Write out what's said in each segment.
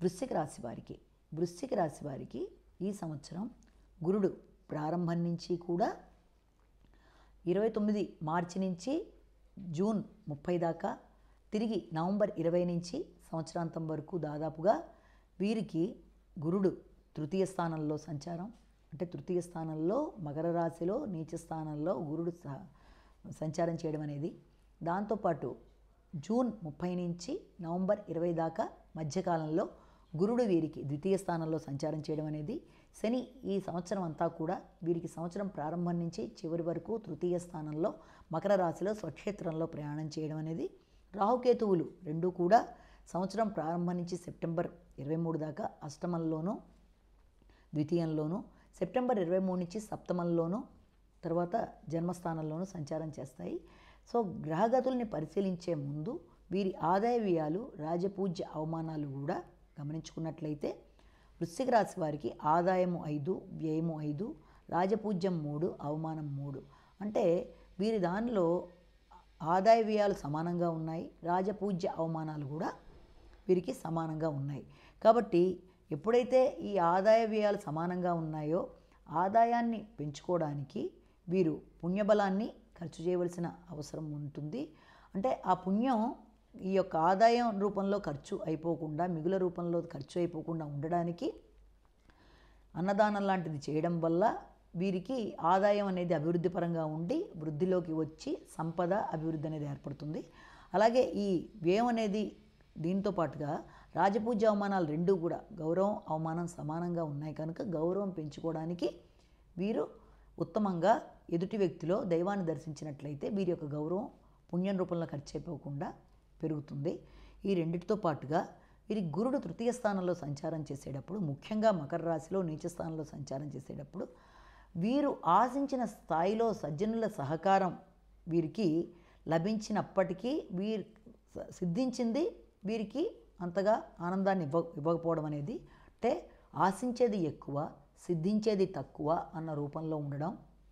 వృశ్చిక రాశి వారికి వృశ్చిక రాశి వారికి ఈ సంవత్సరం గురుడు ప్రారంభం నుంచి కూడా ఇరవై తొమ్మిది మార్చి నుంచి జూన్ ముప్పై దాకా తిరిగి నవంబర్ ఇరవై నుంచి సంవత్సరాంతం వరకు దాదాపుగా వీరికి గురుడు తృతీయ స్థానంలో సంచారం అంటే తృతీయ స్థానంలో మకర రాశిలో నీచ స్థానంలో గురుడు స- సంచారం చేయడం అనేది దాంతోపాటు జూన్ ముప్పై నుంచి నవంబర్ ఇరవై దాకా మధ్యకాలంలో గురుడు వీరికి ద్వితీయ స్థానంలో సంచారం చేయడం అనేది శని ఈ సంవత్సరం అంతా కూడా వీరికి సంవత్సరం ప్రారంభం నుంచి చివరి వరకు తృతీయ స్థానంలో మకర రాశిలో స్వక్షేత్రంలో ప్రయాణం చేయడం అనేది రాహుకేతువులు రెండూ కూడా సంవత్సరం ప్రారంభం నుంచి సెప్టెంబర్ ఇరవై మూడు దాకా అష్టమంలోనూ ద్వితీయంలోనూ సెప్టెంబర్ ఇరవై మూడు నుంచి సప్తమంలోనూ తర్వాత జన్మస్థానంలోనూ సంచారం చేస్తాయి సో గ్రహగతుల్ని పరిశీలించే ముందు వీరి ఆదాయ వ్యయాలు రాజపూజ్య అవమానాలు కూడా గమనించుకున్నట్లయితే వృశ్చిక రాశి వారికి ఆదాయము ఐదు వ్యయము ఐదు రాజపూజ్యం మూడు అవమానం మూడు అంటే వీరి దానిలో ఆదాయ వ్యయాలు సమానంగా ఉన్నాయి రాజపూజ్య అవమానాలు కూడా వీరికి సమానంగా ఉన్నాయి కాబట్టి ఎప్పుడైతే ఈ ఆదాయ వ్యయాలు సమానంగా ఉన్నాయో ఆదాయాన్ని పెంచుకోవడానికి వీరు పుణ్యబలాన్ని ఖర్చు చేయవలసిన అవసరం ఉంటుంది అంటే ఆ పుణ్యం ఈ యొక్క ఆదాయం రూపంలో ఖర్చు అయిపోకుండా మిగుల రూపంలో ఖర్చు అయిపోకుండా ఉండడానికి అన్నదానం లాంటిది చేయడం వల్ల వీరికి ఆదాయం అనేది అభివృద్ధి పరంగా ఉండి వృద్ధిలోకి వచ్చి సంపద అభివృద్ధి అనేది ఏర్పడుతుంది అలాగే ఈ వ్యయం అనేది దీంతో పాటుగా రాజపూజ అవమానాలు రెండూ కూడా గౌరవం అవమానం సమానంగా ఉన్నాయి కనుక గౌరవం పెంచుకోవడానికి వీరు ఉత్తమంగా ఎదుటి వ్యక్తిలో దైవాన్ని దర్శించినట్లయితే వీరి యొక్క గౌరవం పుణ్యం రూపంలో ఖర్చు అయిపోకుండా పెరుగుతుంది ఈ రెండిటితో పాటుగా వీరి గురుడు తృతీయ స్థానంలో సంచారం చేసేటప్పుడు ముఖ్యంగా మకర రాశిలో నీచ స్థానంలో సంచారం చేసేటప్పుడు వీరు ఆశించిన స్థాయిలో సజ్జనుల సహకారం వీరికి లభించినప్పటికీ వీరి స- సిద్ధించింది వీరికి అంతగా ఆనందాన్ని ఇవ్వ ఇవ్వకపోవడం అనేది అంటే ఆశించేది ఎక్కువ సిద్ధించేది తక్కువ అన్న రూపంలో ఉండడం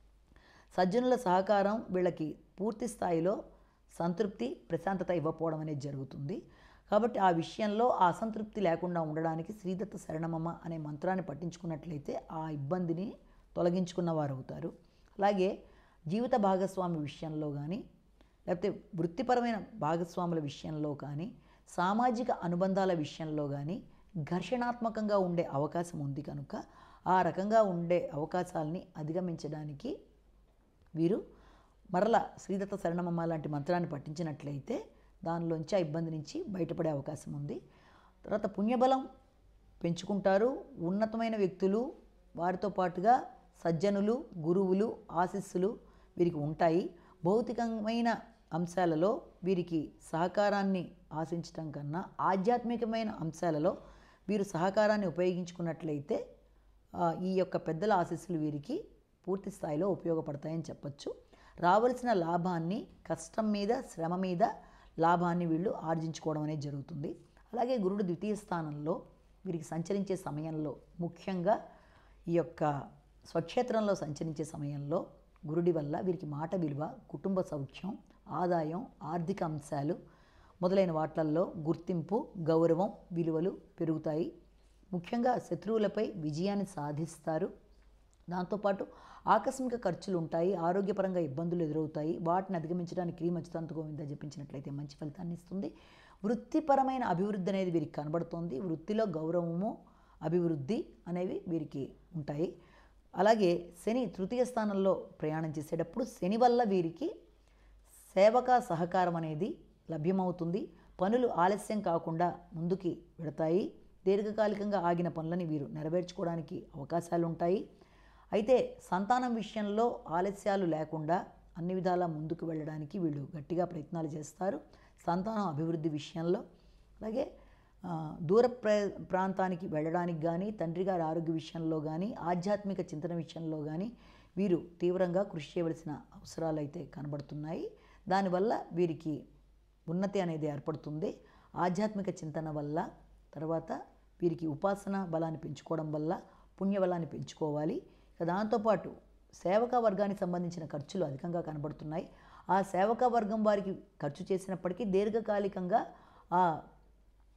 సజ్జనుల సహకారం వీళ్ళకి పూర్తి స్థాయిలో సంతృప్తి ప్రశాంతత ఇవ్వకపోవడం అనేది జరుగుతుంది కాబట్టి ఆ విషయంలో ఆ అసంతృప్తి లేకుండా ఉండడానికి శ్రీదత్త శరణమమ్మ అనే మంత్రాన్ని పట్టించుకున్నట్లయితే ఆ ఇబ్బందిని తొలగించుకున్న వారు అవుతారు అలాగే జీవిత భాగస్వామి విషయంలో కానీ లేకపోతే వృత్తిపరమైన భాగస్వాముల విషయంలో కానీ సామాజిక అనుబంధాల విషయంలో కానీ ఘర్షణాత్మకంగా ఉండే అవకాశం ఉంది కనుక ఆ రకంగా ఉండే అవకాశాలని అధిగమించడానికి వీరు మరల శ్రీదత్త శరణమమ్మ లాంటి మంత్రాన్ని పఠించినట్లయితే దానిలోంచి ఆ ఇబ్బంది నుంచి బయటపడే అవకాశం ఉంది తర్వాత పుణ్యబలం పెంచుకుంటారు ఉన్నతమైన వ్యక్తులు వారితో పాటుగా సజ్జనులు గురువులు ఆశీస్సులు వీరికి ఉంటాయి భౌతికమైన అంశాలలో వీరికి సహకారాన్ని ఆశించటం కన్నా ఆధ్యాత్మికమైన అంశాలలో వీరు సహకారాన్ని ఉపయోగించుకున్నట్లయితే ఆ, ఈ యొక్క పెద్దల ఆశీస్సులు వీరికి పూర్తి స్థాయిలో ఉపయోగపడతాయని చెప్పొచ్చు రావలసిన లాభాన్ని కష్టం మీద శ్రమ మీద లాభాన్ని వీళ్ళు ఆర్జించుకోవడం అనేది జరుగుతుంది అలాగే గురుడు ద్వితీయ స్థానంలో వీరికి సంచరించే సమయంలో ముఖ్యంగా ఈ యొక్క స్వక్షేత్రంలో సంచరించే సమయంలో గురుడి వల్ల వీరికి మాట విలువ కుటుంబ సౌఖ్యం ఆదాయం ఆర్థిక అంశాలు మొదలైన వాట్లల్లో గుర్తింపు గౌరవం విలువలు పెరుగుతాయి ముఖ్యంగా శత్రువులపై విజయాన్ని సాధిస్తారు దాంతోపాటు ఆకస్మిక ఖర్చులు ఉంటాయి ఆరోగ్యపరంగా ఇబ్బందులు ఎదురవుతాయి వాటిని అధిగమించడానికి క్రీమ్ అచ్యుతాంత గోవింద జపించినట్లయితే మంచి ఫలితాన్ని ఇస్తుంది వృత్తిపరమైన అభివృద్ధి అనేది వీరికి కనబడుతోంది వృత్తిలో గౌరవము అభివృద్ధి అనేవి వీరికి ఉంటాయి అలాగే శని తృతీయ స్థానంలో ప్రయాణం చేసేటప్పుడు శని వల్ల వీరికి సేవక సహకారం అనేది లభ్యమవుతుంది పనులు ఆలస్యం కాకుండా ముందుకి వెడతాయి దీర్ఘకాలికంగా ఆగిన పనులని వీరు నెరవేర్చుకోవడానికి అవకాశాలు ఉంటాయి అయితే సంతానం విషయంలో ఆలస్యాలు లేకుండా అన్ని విధాలా ముందుకు వెళ్ళడానికి వీళ్ళు గట్టిగా ప్రయత్నాలు చేస్తారు సంతానం అభివృద్ధి విషయంలో అలాగే ఆ, దూర ప్ర ప్రాంతానికి వెళ్ళడానికి కానీ తండ్రి గారి ఆరోగ్య విషయంలో కానీ ఆధ్యాత్మిక చింతన విషయంలో కానీ వీరు తీవ్రంగా కృషి చేయవలసిన అవసరాలు అయితే కనబడుతున్నాయి దానివల్ల వీరికి ఉన్నతి అనేది ఏర్పడుతుంది ఆధ్యాత్మిక చింతన వల్ల తర్వాత వీరికి ఉపాసన బలాన్ని పెంచుకోవడం వల్ల పుణ్యబలాన్ని పెంచుకోవాలి ఇక దాంతోపాటు సేవక వర్గానికి సంబంధించిన ఖర్చులు అధికంగా కనబడుతున్నాయి ఆ సేవక వర్గం వారికి ఖర్చు చేసినప్పటికీ దీర్ఘకాలికంగా ఆ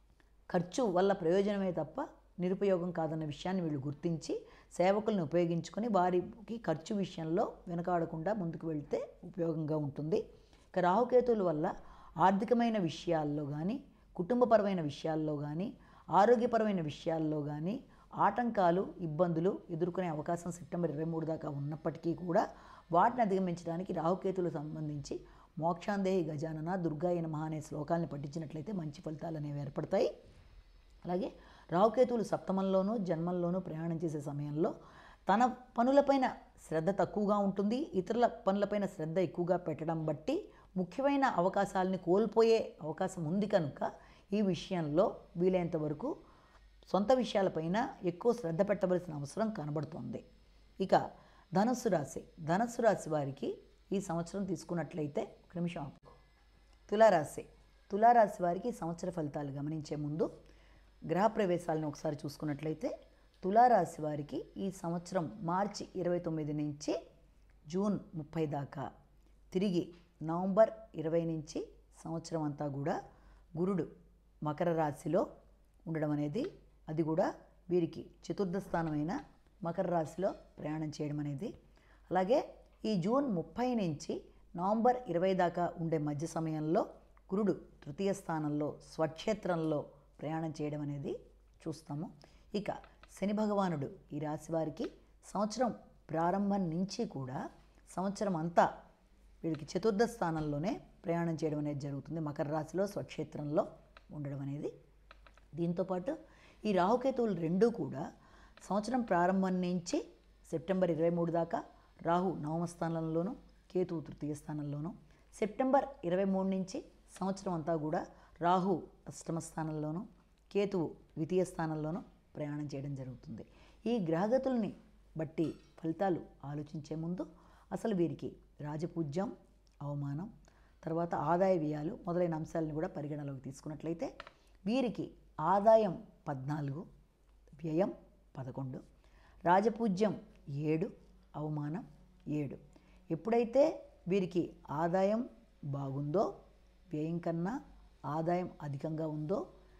ఖర్చు వల్ల ప్రయోజనమే తప్ప నిరుపయోగం కాదన్న విషయాన్ని వీళ్ళు గుర్తించి సేవకులను ఉపయోగించుకొని వారికి ఖర్చు విషయంలో వెనకాడకుండా ముందుకు వెళ్తే ఉపయోగంగా ఉంటుంది ఇక రాహుకేతువుల వల్ల ఆర్థికమైన విషయాల్లో కానీ కుటుంబపరమైన విషయాల్లో కానీ ఆరోగ్యపరమైన విషయాల్లో కానీ ఆటంకాలు ఇబ్బందులు ఎదుర్కొనే అవకాశం సెప్టెంబర్ ఇరవై మూడు దాకా ఉన్నప్పటికీ కూడా వాటిని అధిగమించడానికి రాహుకేతులకు సంబంధించి మోక్షాందేహి గజానన దుర్గాయ నమః అనే శ్లోకాలను పఠించినట్లయితే మంచి ఫలితాలు అనేవి ఏర్పడతాయి అలాగే రాహుకేతువులు సప్తమంలోనూ జన్మంలోనూ ప్రయాణం చేసే సమయంలో తన పనులపైన శ్రద్ధ తక్కువగా ఉంటుంది ఇతరుల పనులపైన శ్రద్ధ ఎక్కువగా పెట్టడం బట్టి ముఖ్యమైన అవకాశాలని కోల్పోయే అవకాశం ఉంది కనుక ఈ విషయంలో వీలైనంత వరకు సొంత విషయాలపైన ఎక్కువ శ్రద్ధ పెట్టవలసిన అవసరం కనబడుతోంది ఇక ధనుస్సు రాశి ధనుస్సు రాశి వారికి ఈ సంవత్సరం తీసుకున్నట్లయితే ఒక నిమిషం ఆపు. తులారాశి తులారాశి వారికి ఈ సంవత్సర ఫలితాలు గమనించే ముందు గ్రహ ప్రవేశాలను ఒకసారి చూసుకున్నట్లయితే తులారాశి వారికి ఈ సంవత్సరం మార్చి ఇరవై తొమ్మిది నుంచి జూన్ ముప్పై దాకా తిరిగి నవంబర్ ఇరవై నుంచి సంవత్సరం అంతా కూడా గురుడు మకర రాశిలో ఉండడం అనేది అది కూడా వీరికి చతుర్థ స్థానమైన మకర రాశిలో ప్రయాణం చేయడం అనేది అలాగే ఈ జూన్ ముప్పై నుంచి నవంబర్ ఇరవై దాకా ఉండే మధ్య సమయంలో గురుడు తృతీయ స్థానంలో స్వక్షేత్రంలో ప్రయాణం చేయడం అనేది చూస్తాము ఇక శని భగవానుడు ఈ రాశి వారికి సంవత్సరం ప్రారంభం నుంచి కూడా సంవత్సరం అంతా వీళ్ళకి చతుర్థ స్థానంలోనే ప్రయాణం చేయడం అనేది జరుగుతుంది మకర రాశిలో స్వక్షేత్రంలో ఉండడం అనేది దీంతోపాటు ఈ రాహుకేతువులు రెండూ కూడా సంవత్సరం ప్రారంభం నుంచి సెప్టెంబర్ ఇరవై మూడు దాకా రాహు నవమ స్థానంలోను కేతువు తృతీయ స్థానంలోను సెప్టెంబర్ ఇరవై మూడు నుంచి సంవత్సరం అంతా కూడా రాహు అష్టమ స్థానంలోను కేతువు ద్వితీయ స్థానంలోను ప్రయాణం చేయడం జరుగుతుంది ఈ గ్రహగతుల్ని బట్టి ఫలితాలు ఆలోచించే ముందు అసలు వీరికి రాజపూజ్యం అవమానం తర్వాత ఆదాయ వ్యయాలు మొదలైన అంశాలను కూడా పరిగణలోకి తీసుకున్నట్లయితే వీరికి ఆదాయం పద్నాలుగు వ్యయం పదకొండు రాజపూజ్యం ఏడు అవమానం ఏడు ఎప్పుడైతే వీరికి ఆదాయం బాగుందో వ్యయం కన్నా ఆదాయం అధికంగా ఉందో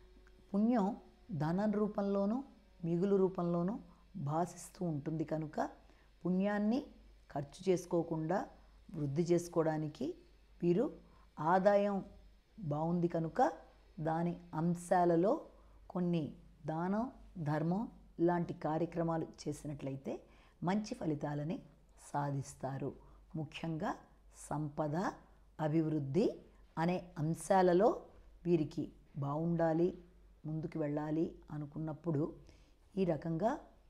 పుణ్యం ధనం రూపంలోనూ మిగులు రూపంలోనూ భాసిస్తూ ఉంటుంది కనుక పుణ్యాన్ని ఖర్చు చేసుకోకుండా వృద్ధి చేసుకోవడానికి వీరు ఆదాయం బాగుంది కనుక దాని అంశాలలో కొన్ని దానం ధర్మం లాంటి కార్యక్రమాలు చేసినట్లయితే మంచి ఫలితాలని సాధిస్తారు ముఖ్యంగా సంపద అభివృద్ధి అనే అంశాలలో వీరికి బాగుండాలి ముందుకు వెళ్ళాలి అనుకున్నప్పుడు ఈ రకంగా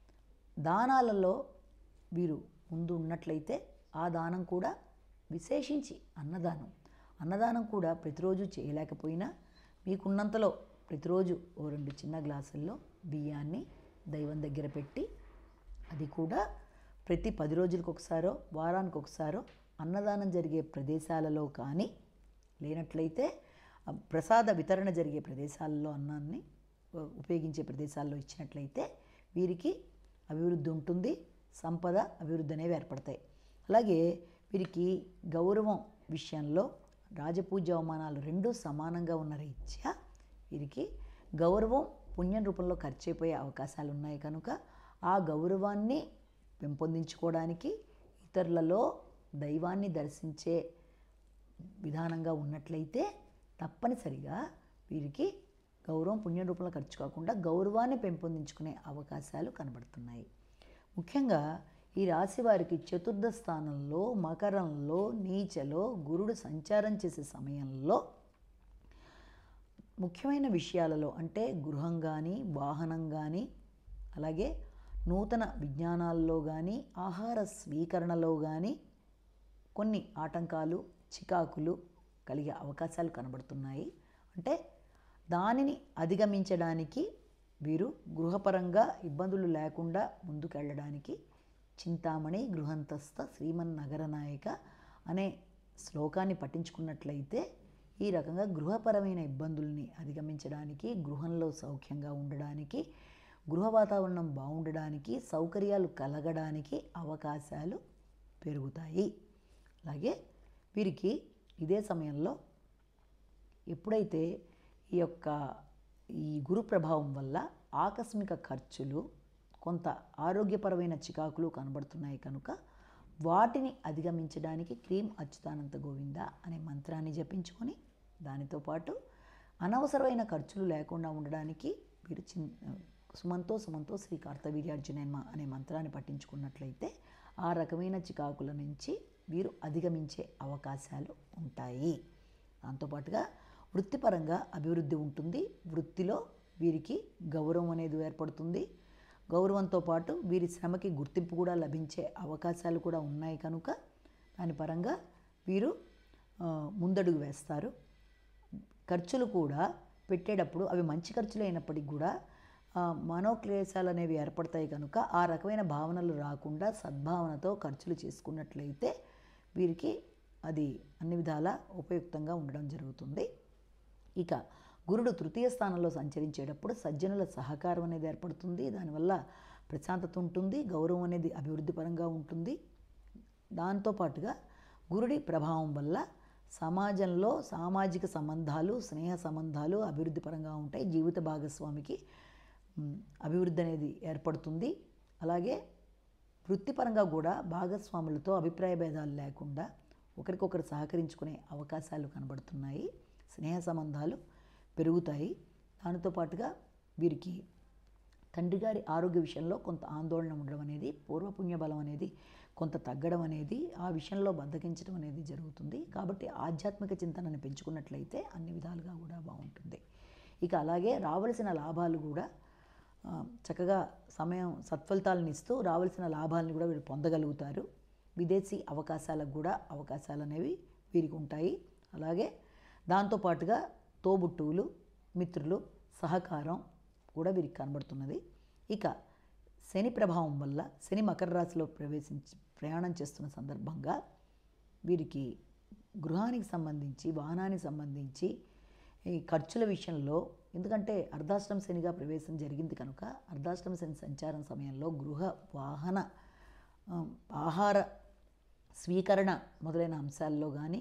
దానాలలో వీరు ముందు ఉన్నట్లయితే ఆ దానం కూడా విశేషించి అన్నదానం అన్నదానం కూడా ప్రతిరోజు చేయలేకపోయినా మీకున్నంతలో ప్రతిరోజు ఓ రెండు చిన్న గ్లాసుల్లో బియ్యాన్ని దైవం దగ్గర పెట్టి అది కూడా ప్రతి పది రోజులకు ఒకసారో వారానికి ఒకసారో అన్నదానం జరిగే ప్రదేశాలలో కానీ లేనట్లయితే ఆ ప్రసాద వితరణ జరిగే ప్రదేశాల్లో అన్నాన్ని ఆ, ఉపయోగించే ప్రదేశాల్లో ఇచ్చినట్లయితే వీరికి అభివృద్ధి ఉంటుంది సంపద అభివృద్ధి అనేవి ఏర్పడతాయి అలాగే వీరికి గౌరవం విషయంలో రాజపూజ అవమానాలు రెండూ సమానంగా ఉన్న రీత్యా వీరికి గౌరవం పుణ్యం రూపంలో ఖర్చు అయిపోయే అవకాశాలు ఉన్నాయి కనుక ఆ గౌరవాన్ని పెంపొందించుకోవడానికి ఇతరులలో దైవాన్ని దర్శించే విధానంగా ఉన్నట్లయితే తప్పనిసరిగా వీరికి గౌరవం పుణ్యం రూపంలో ఖర్చు కాకుండా గౌరవాన్ని పెంపొందించుకునే అవకాశాలు కనబడుతున్నాయి ముఖ్యంగా ఈ రాశి వారికి చతుర్థ స్థానంలో మకరంలో నీచలో గురుడు సంచారం చేసే సమయంలో ముఖ్యమైన విషయాలలో అంటే గృహం కానీ వాహనం కానీ అలాగే నూతన విజ్ఞానాల్లో కానీ ఆహార స్వీకరణలో కానీ కొన్ని ఆటంకాలు చికాకులు కలిగే అవకాశాలు కనబడుతున్నాయి అంటే దానిని అధిగమించడానికి వీరు గృహపరంగా ఇబ్బందులు లేకుండా ముందుకెళ్ళడానికి చింతామణి గృహంతస్థ శ్రీమన్ నగరనాయక అనే శ్లోకాన్ని పఠించుకున్నట్లయితే ఈ రకంగా గృహపరమైన ఇబ్బందుల్ని అధిగమించడానికి గృహంలో సౌఖ్యంగా ఉండడానికి గృహ వాతావరణం బాగుండడానికి సౌకర్యాలు కలగడానికి అవకాశాలు పెరుగుతాయి అలాగే వీరికి ఇదే సమయంలో ఎప్పుడైతే ఈ యొక్క ఈ గురు ప్రభావం వల్ల ఆకస్మిక ఖర్చులు కొంత ఆరోగ్యపరమైన చికాకులు కనబడుతున్నాయి కనుక వాటిని అధిగమించడానికి క్రీం అచ్యుతానంత గోవింద అనే మంత్రాన్ని జపించుకొని దానితో పాటు అనవసరమైన ఖర్చులు లేకుండా ఉండడానికి మీరు చిన్ సుమంతో సుమంతో శ్రీ కార్తవీర్యార్జునన్మ అనే మంత్రాన్ని పట్టించుకున్నట్లయితే ఆ రకమైన చికాకుల నుంచి వీరు అధిగమించే అవకాశాలు ఉంటాయి దాంతోపాటుగా వృత్తిపరంగా అభివృద్ధి ఉంటుంది వృత్తిలో వీరికి గౌరవం అనేది ఏర్పడుతుంది గౌరవంతో పాటు వీరి శ్రమకి గుర్తింపు కూడా లభించే అవకాశాలు కూడా ఉన్నాయి కనుక దాని పరంగా వీరు ఆ, ముందడుగు వేస్తారు ఖర్చులు కూడా పెట్టేటప్పుడు అవి మంచి ఖర్చులు అయినప్పటికీ కూడా ఆ, మనోక్లేశాలు అనేవి ఏర్పడతాయి కనుక ఆ రకమైన భావనలు రాకుండా సద్భావనతో ఖర్చులు చేసుకున్నట్లయితే వీరికి అది అన్ని విధాల ఉపయుక్తంగా ఉండడం జరుగుతుంది ఇక గురుడు తృతీయ స్థానంలో సంచరించేటప్పుడు సజ్జనుల సహకారం అనేది ఏర్పడుతుంది దానివల్ల ప్రశాంతత ఉంటుంది గౌరవం అనేది అభివృద్ధి పరంగా ఉంటుంది దాంతోపాటుగా గురుడి ప్రభావం వల్ల సమాజంలో సామాజిక సంబంధాలు స్నేహ సంబంధాలు అభివృద్ధి పరంగా ఉంటాయి జీవిత భాగస్వామికి మ్, అభివృద్ధి అనేది ఏర్పడుతుంది అలాగే వృత్తిపరంగా కూడా భాగస్వాములతో అభిప్రాయ భేదాలు లేకుండా ఒకరికొకరు సహకరించుకునే అవకాశాలు కనబడుతున్నాయి స్నేహ సంబంధాలు పెరుగుతాయి దానితో పాటుగా వీరికి తండ్రి గారి ఆరోగ్య విషయంలో కొంత ఆందోళన ఉండడం అనేది పూర్వపుణ్య బలం అనేది కొంత తగ్గడం అనేది ఆ విషయంలో బద్దకించడం అనేది జరుగుతుంది కాబట్టి ఆధ్యాత్మిక చింతనని పెంచుకున్నట్లయితే అన్ని విధాలుగా కూడా బాగుంటుంది ఇక అలాగే రావలసిన లాభాలు కూడా ఆ, చక్కగా సమయం సత్ఫలితాలను ఇస్తూ రావాల్సిన లాభాలను కూడా వీరు పొందగలుగుతారు విదేశీ అవకాశాలకు కూడా అవకాశాలు అనేవి వీరికి ఉంటాయి అలాగే దాంతోపాటుగా తోబుట్టువులు మిత్రులు సహకారం కూడా వీరికి కనబడుతున్నది ఇక శని ప్రభావం వల్ల శని మకర రాశిలో ప్రవేశించి ప్రయాణం చేస్తున్న సందర్భంగా వీరికి గృహానికి సంబంధించి వాహనానికి సంబంధించి ఈ ఖర్చుల విషయంలో ఎందుకంటే అర్ధాష్టమ శనిగా ప్రవేశం జరిగింది కనుక అర్ధాష్టమ శని సంచారం సమయంలో గృహ వాహన ఆ, ఆహార స్వీకరణ మొదలైన అంశాల్లో కానీ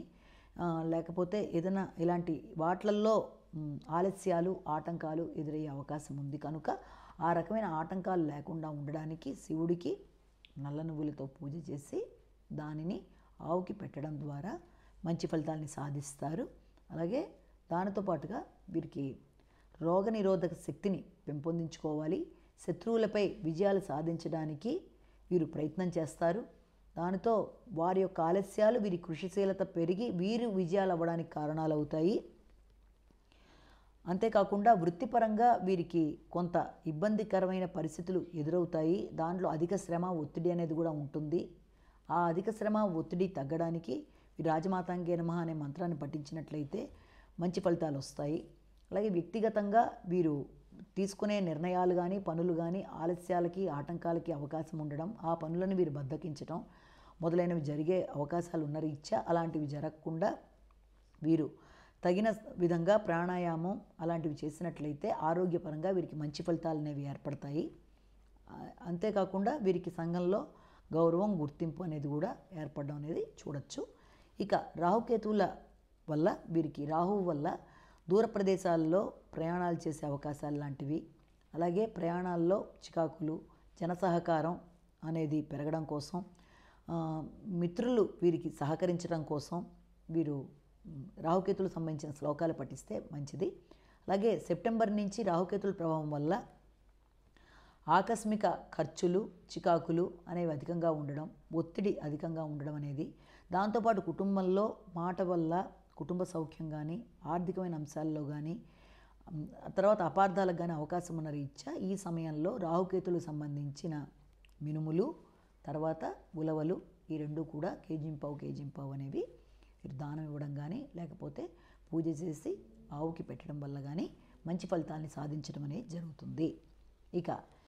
లేకపోతే ఏదైనా ఇలాంటి వాట్లల్లో మ్, ఆలస్యాలు ఆటంకాలు ఎదురయ్యే అవకాశం ఉంది కనుక ఆ రకమైన ఆటంకాలు లేకుండా ఉండడానికి శివుడికి నల్ల నువ్వులతో పూజ చేసి దానిని ఆవుకి పెట్టడం ద్వారా మంచి ఫలితాలని సాధిస్తారు అలాగే దానితో పాటుగా వీరికి రోగనిరోధక శక్తిని పెంపొందించుకోవాలి శత్రువులపై విజయాలు సాధించడానికి వీరు ప్రయత్నం చేస్తారు దానితో వారి యొక్క ఆలస్యాలు వీరి కృషిశీలత పెరిగి వీరు విజయాలు అవ్వడానికి కారణాలు అవుతాయి అంతేకాకుండా వృత్తిపరంగా వీరికి కొంత ఇబ్బందికరమైన పరిస్థితులు ఎదురవుతాయి దాంట్లో అధిక శ్రమ ఒత్తిడి అనేది కూడా ఉంటుంది ఆ అధిక శ్రమ ఒత్తిడి తగ్గడానికి ఈ రాజమాతాంగే నమః అనే మంత్రాన్ని పఠించినట్లయితే మంచి ఫలితాలు వస్తాయి అలాగే వ్యక్తిగతంగా వీరు తీసుకునే నిర్ణయాలు కానీ పనులు కానీ ఆలస్యాలకి ఆటంకాలకి అవకాశం ఉండడం ఆ పనులను వీరు బద్దకించడం మొదలైనవి జరిగే అవకాశాలు ఉన్న రీత్యా అలాంటివి జరగకుండా వీరు తగిన విధంగా ప్రాణాయామం అలాంటివి చేసినట్లయితే ఆరోగ్యపరంగా వీరికి మంచి ఫలితాలు అనేవి ఏర్పడతాయి ఆ, అంతేకాకుండా వీరికి సంఘంలో గౌరవం గుర్తింపు అనేది కూడా ఏర్పడడం అనేది చూడొచ్చు ఇక రాహుకేతువుల వల్ల వీరికి రాహువు వల్ల దూర ప్రదేశాల్లో ప్రయాణాలు చేసే అవకాశాలు లాంటివి అలాగే ప్రయాణాల్లో చికాకులు జన సహకారం అనేది పెరగడం కోసం ఆ, మిత్రులు వీరికి సహకరించడం కోసం వీరు మ్, రాహుకేతులకు సంబంధించిన శ్లోకాలు పఠిస్తే మంచిది అలాగే సెప్టెంబర్ నుంచి రాహుకేతుల ప్రభావం వల్ల ఆకస్మిక ఖర్చులు చికాకులు అనేవి అధికంగా ఉండడం ఒత్తిడి అధికంగా ఉండడం అనేది దాంతోపాటు కుటుంబంలో మాట వల్ల కుటుంబ సౌఖ్యం కానీ ఆర్థికమైన అంశాల్లో కానీ ఉమ్, తర్వాత అపార్థాలకు కానీ అవకాశం ఉన్న రీత్యా ఈ సమయంలో రాహుకేతులకు సంబంధించిన మినుములు తర్వాత ఉలవలు ఈ రెండు కూడా కేజింపావు కేజింపావు అనేవి మీరు దానం ఇవ్వడం కానీ లేకపోతే పూజ చేసి ఆవుకి పెట్టడం వల్ల కానీ మంచి ఫలితాన్ని సాధించడం అనేది జరుగుతుంది ఇక